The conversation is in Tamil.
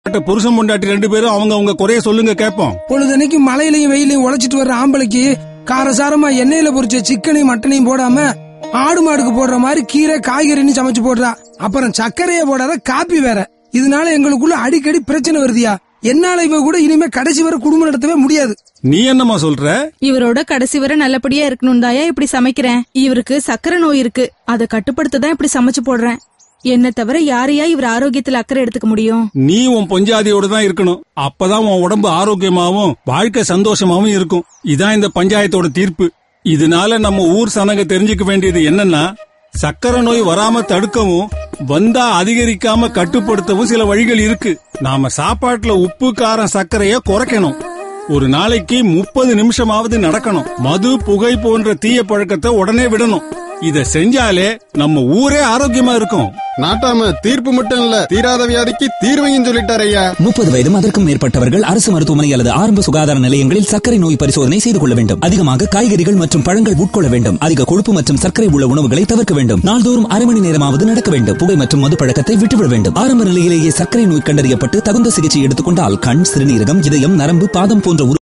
புருஷன் பொண்டாட்டி ரெண்டு பேரும் அவங்க அவங்க குறைய சொல்லுங்க கேப்போம் பொழுதனைக்கு மழையிலையும் வெயிலையும் உழைச்சிட்டு வர்ற ஆம்பளைக்கு காரசாரமா எண்ணெயில பொரிச்ச சிக்கனையும் மட்டனையும் போடாம ஆடு மாடுக்கு போடுற மாதிரி கீரை காய்கறின்னு சமைச்சு போடுறா அப்புறம் சர்க்கரையை போடாத காப்பி வேற இதனால எங்களுக்குள்ள அடிக்கடி பிரச்சனை வருதியா என்னால இவ கூட இனிமே கடைசி வரை குடும்பம் நடத்தவே முடியாது நீ என்னம்மா சொல்ற இவரோட கடைசி வரை நல்லபடியா இருக்கணும் தாயா இப்படி சமைக்கிறேன் இவருக்கு சக்கரை நோய் இருக்கு அதை கட்டுப்படுத்த தான் இப்படி சமைச்சு போடுறேன் என்ன தவிர யாரையா இவர் ஆரோக்கியத்துல அக்கறை எடுத்துக்க முடியும் நீ உன் பொஞ்சாதியோட தான் இருக்கணும் அப்பதான் உன் உடம்பு ஆரோக்கியமாவும் வாழ்க்கை சந்தோஷமாவும் இருக்கும் இதான் இந்த பஞ்சாயத்தோட தீர்ப்பு இதனால நம்ம ஊர் சனங்க தெரிஞ்சுக்க வேண்டியது என்னன்னா சக்கரை நோய் வராம தடுக்கவும் வந்தா அதிகரிக்காம கட்டுப்படுத்தவும் சில வழிகள் இருக்கு நாம சாப்பாட்டுல உப்பு காரம் சர்க்கரைய குறைக்கணும் ஒரு நாளைக்கு முப்பது நிமிஷமாவது நடக்கணும் மது புகை போன்ற தீய பழக்கத்தை உடனே விடணும் இத செஞ்சாலே நம்ம ஊரே ஆரோக்கியமா இருக்கும் நாட்டாம தீர்ப்பு மட்டும் இல்ல தீராத வியாதிக்கு தீர்வையும் சொல்லிட்டார் ஐயா முப்பது வயதும் அதற்கும் மேற்பட்டவர்கள் அரசு மருத்துவமனை அல்லது ஆரம்ப சுகாதார நிலையங்களில் சர்க்கரை நோய் பரிசோதனை செய்து கொள்ள வேண்டும் அதிகமாக காய்கறிகள் மற்றும் பழங்கள் உட்கொள்ள வேண்டும் அதிக கொழுப்பு மற்றும் சர்க்கரை உள்ள உணவுகளை தவிர்க்க வேண்டும் நாள்தோறும் அரை மணி நேரமாவது நடக்க வேண்டும் புகை மற்றும் மது பழக்கத்தை விட்டுவிட வேண்டும் ஆரம்ப நிலையிலேயே சர்க்கரை நோய் கண்டறியப்பட்டு தகுந்த சிகிச்சை எடுத்துக்கொண்டால் கண் சிறுநீரகம் இதயம் நரம்பு பாதம் போன்ற உறு-